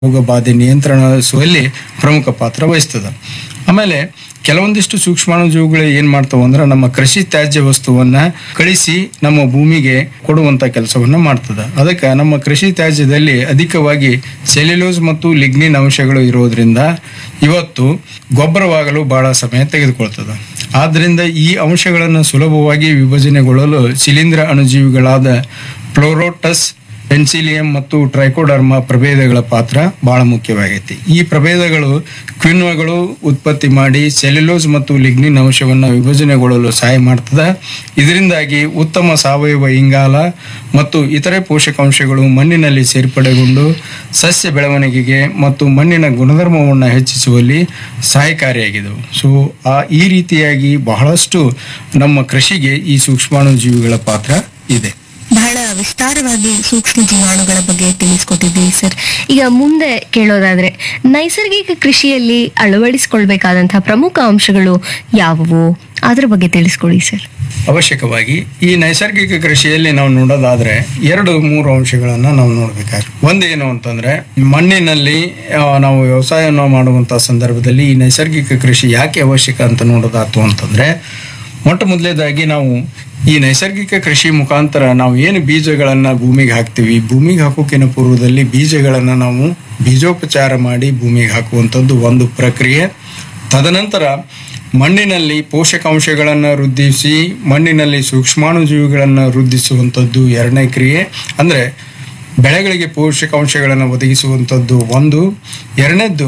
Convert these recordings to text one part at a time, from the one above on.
ರೋಗ ಬಾಧೆ ನಿಯಂತ್ರಿಸುವಲ್ಲಿ ಪ್ರಮುಖ ಪಾತ್ರ ವಹಿಸ್ತದೆ ಆಮೇಲೆ ಕೆಲವೊಂದಿಷ್ಟು ಸೂಕ್ಷ್ಮಾಣುಜೀವಿಗಳು ಏನ್ ಮಾಡ್ತಾವ ಅಂದ್ರೆ ನಮ್ಮ ಕೃಷಿ ತ್ಯಾಜ್ಯ ವಸ್ತುವನ್ನ ಕಳಿಸಿ ನಮ್ಮ ಭೂಮಿಗೆ ಕೊಡುವಂತ ಕೆಲಸವನ್ನ ಮಾಡ್ತದೆ ಅದಕ್ಕೆ ನಮ್ಮ ಕೃಷಿ ತ್ಯಾಜ್ಯದಲ್ಲಿ ಅಧಿಕವಾಗಿ ಸೆಲ್ಯುಲೋಸ್ ಮತ್ತು ಲಿಗ್ನಿನ್ ಅಂಶಗಳು ಇರೋದ್ರಿಂದ ಇವತ್ತು ಗೊಬ್ಬರವಾಗಲು ಬಹಳ ಸಮಯ ತೆಗೆದುಕೊಳ್ತದೆ ಆದ್ರಿಂದ ಈ ಅಂಶಗಳನ್ನು ಸುಲಭವಾಗಿ ವಿಭಜನೆಗೊಳ್ಳಲು ಶಿಲೀಂಧ್ರ ಅಣುಜೀವಿಗಳಾದ ಫ್ಲೋರೋಟಸ್ ಪೆನ್ಸಿಲಿಯಂ ಮತ್ತು ಟ್ರೈಕೋಡರ್ಮಾ ಪ್ರಭೇದಗಳ ಪಾತ್ರ ಬಹಳ ಮುಖ್ಯವಾಗೈತಿ ಈ ಪ್ರಭೇದಗಳು ಕ್ವಿನ್ವಗಳು ಉತ್ಪತ್ತಿ ಮಾಡಿ ಸೆಲ್ಯುಲೋಸ್ ಮತ್ತು ಲಿಗ್ನಿನ್ ಅಂಶವನ್ನು ವಿಭಜನೆಗೊಳ್ಳಲು ಸಹಾಯ ಮಾಡ್ತದೆ ಇದರಿಂದಾಗಿ ಉತ್ತಮ ಸಾವಯವ ಇಂಗಾಲ ಮತ್ತು ಇತರೆ ಪೋಷಕಾಂಶಗಳು ಮಣ್ಣಿನಲ್ಲಿ ಸೇರ್ಪಡೆಗೊಂಡು ಸಸ್ಯ ಬೆಳವಣಿಗೆಗೆ ಮತ್ತು ಮಣ್ಣಿನ ಗುಣಧರ್ಮವನ್ನು ಹೆಚ್ಚಿಸುವಲ್ಲಿ ಸಹಾಯಕಾರಿಯಾಗಿದ್ದವು ಸೊ ಆ ಈ ರೀತಿಯಾಗಿ ಬಹಳಷ್ಟು ನಮ್ಮ ಕೃಷಿಗೆ ಈ ಸೂಕ್ಷ್ಮಾಣುಜೀವಿಗಳ ಪಾತ್ರ ಇದೆ ಬಹಳ ವಿಸ್ತಾರವಾಗಿ ಸೂಕ್ಷ್ಮ ಜೀವಾಣುಗಳ ಬಗ್ಗೆ ತಿಳಿಸ್ಕೊಟ್ಟಿದ್ದೀರಿ ಸರ್ ಈಗ ಮುಂದೆ ಕೇಳೋದಾದ್ರೆ ನೈಸರ್ಗಿಕ ಕೃಷಿಯಲ್ಲಿ ಅಳವಡಿಸಿಕೊಳ್ಬೇಕಾದಂತಹ ಪ್ರಮುಖ ಅಂಶಗಳು ಯಾವುವು ಅದ್ರ ಬಗ್ಗೆ ತಿಳಿಸ್ಕೊಡಿ ಸರ್ ಅವಶ್ಯಕವಾಗಿ ಈ ನೈಸರ್ಗಿಕ ಕೃಷಿಯಲ್ಲಿ ನಾವು ನೋಡೋದಾದ್ರೆ ಎರಡು ಮೂರು ಅಂಶಗಳನ್ನ ನಾವು ನೋಡ್ಬೇಕಾದ್ರೆ ಒಂದೇನು ಅಂತಂದ್ರೆ ಮಣ್ಣಿನಲ್ಲಿ ಆ, ನಾವು ವ್ಯವಸಾಯವನ್ನು ಮಾಡುವಂತ ಸಂದರ್ಭದಲ್ಲಿ ಈ ನೈಸರ್ಗಿಕ ಕೃಷಿ ಯಾಕೆ ಅವಶ್ಯಕ ಅಂತ ನೋಡೋದಾತು ಅಂತಂದ್ರೆ ಮೊಟ್ಟ ಮೊದಲೇದಾಗಿ ನಾವು ಈ ನೈಸರ್ಗಿಕ ಕೃಷಿ ಮುಖಾಂತರ ನಾವು ಏನು ಬೀಜಗಳನ್ನ ಭೂಮಿಗೆ ಹಾಕ್ತಿವಿ ಭೂಮಿಗೆ ಹಾಕೋಕಿನ ಪೂರ್ವದಲ್ಲಿ ಬೀಜಗಳನ್ನ ನಾವು ಬೀಜೋಪಚಾರ ಮಾಡಿ ಭೂಮಿಗೆ ಹಾಕುವಂಥದ್ದು ಒಂದು ಪ್ರಕ್ರಿಯೆ ತದನಂತರ ಮಣ್ಣಿನಲ್ಲಿ ಪೋಷಕಾಂಶಗಳನ್ನು ವೃದ್ಧಿಸಿ ಮಣ್ಣಿನಲ್ಲಿ ಸೂಕ್ಷ್ಮಾಣುಜೀವಿಗಳನ್ನು ವೃದ್ಧಿಸುವಂಥದ್ದು ಎರಡನೇ ಕ್ರಿಯೆ ಅಂದರೆ ಬೆಳೆಗಳಿಗೆ ಪೋಷಕಾಂಶಗಳನ್ನು ಒದಗಿಸುವಂಥದ್ದು ಒಂದು ಎರಡನೇದ್ದು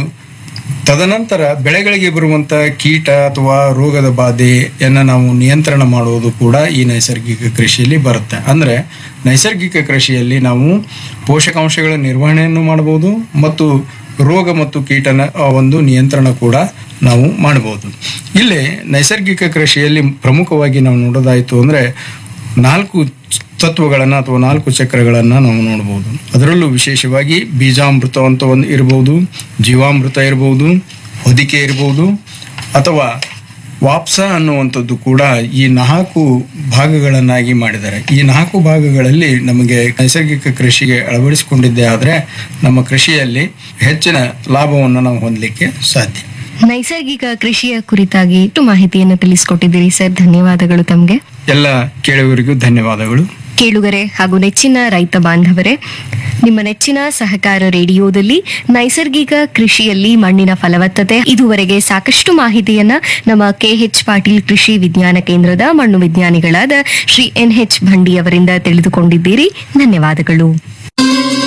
ತದನಂತರ ಬೆಳೆಗಳಿಗೆ ಬರುವಂಥ ಕೀಟ ಅಥವಾ ರೋಗದ ಬಾಧೆಯನ್ನು ನಾವು ನಿಯಂತ್ರಣ ಮಾಡುವುದು ಕೂಡ ಈ ನೈಸರ್ಗಿಕ ಕೃಷಿಯಲ್ಲಿ ಬರುತ್ತೆ ಅಂದರೆ ನೈಸರ್ಗಿಕ ಕೃಷಿಯಲ್ಲಿ ನಾವು ಪೋಷಕಾಂಶಗಳ ನಿರ್ವಹಣೆಯನ್ನು ಮಾಡಬಹುದು ಮತ್ತು ರೋಗ ಮತ್ತು ಕೀಟನ ಆ, ಒಂದು ನಿಯಂತ್ರಣ ಕೂಡ ನಾವು ಮಾಡಬಹುದು ಇಲ್ಲಿ ನೈಸರ್ಗಿಕ ಕೃಷಿಯಲ್ಲಿ ಪ್ರಮುಖವಾಗಿ ನಾವು ನೋಡೋದಾಯಿತು ಅಂದರೆ ನಾಲ್ಕು ತತ್ವಗಳನ್ನು ಅಥವಾ ನಾಲ್ಕು ಚಕ್ರಗಳನ್ನು ನಾವು ನೋಡ್ಬೋದು ಅದರಲ್ಲೂ ವಿಶೇಷವಾಗಿ ಬೀಜಾಮೃತ ಅಂತ ಒಂದು ಇರ್ಬೋದು ಜೀವಾಮೃತ ಇರ್ಬೋದು ಹೊದಿಕೆ ಇರ್ಬೋದು ಅಥವಾ ವಾಪ್ಸ ಅನ್ನುವಂಥದ್ದು ಕೂಡ ಈ ನಾಲ್ಕು ಭಾಗಗಳನ್ನಾಗಿ ಮಾಡಿದ್ದಾರೆ ಈ ನಾಲ್ಕು ಭಾಗಗಳಲ್ಲಿ ನಮಗೆ ನೈಸರ್ಗಿಕ ಕೃಷಿಗೆ ಅಳವಡಿಸಿಕೊಂಡಿದ್ದೇ ಆದರೆ ನಮ್ಮ ಕೃಷಿಯಲ್ಲಿ ಹೆಚ್ಚಿನ ಲಾಭವನ್ನು ನಾವು ಹೊಂದಲಿಕ್ಕೆ ಸಾಧ್ಯ ನೈಸರ್ಗಿಕ ಕೃಷಿಯ ಕುರಿತಾಗಿ ಇಷ್ಟು ಮಾಹಿತಿಯನ್ನು ತಿಳಿಸ್ಕೊಟ್ಟಿದ್ದೀರಿ ಸರ್ ಧನ್ಯವಾದಗಳು ತಮಗೆ ಎಲ್ಲ ಕೇಳುವರಿಗೂ ಧನ್ಯವಾದಗಳು ಕೇಳುಗರೆ ಹಾಗೂ ನೆಚ್ಚಿನ ರೈತ ಬಾಂಧವರೇ ನಿಮ್ಮ ನೆಚ್ಚಿನ ಸಹಕಾರ ರೇಡಿಯೋದಲ್ಲಿ ನೈಸರ್ಗಿಕ ಕೃಷಿಯಲ್ಲಿ ಮಣ್ಣಿನ ಫಲವತ್ತತೆ ಇದುವರೆಗೆ ಸಾಕಷ್ಟು ಮಾಹಿತಿಯನ್ನ ನಮ್ಮ ಕೆಎಚ್ ಪಾಟೀಲ್ ಕೃಷಿ ವಿಜ್ಞಾನ ಕೇಂದ್ರದ ಮಣ್ಣು ವಿಜ್ಞಾನಿಗಳಾದ ಶ್ರೀ ಎನ್ ಎಚ್ ಭಂಡಿ ಅವರಿಂದ ತಿಳಿದುಕೊಂಡಿದ್ದೀರಿ ಧನ್ಯವಾದಗಳು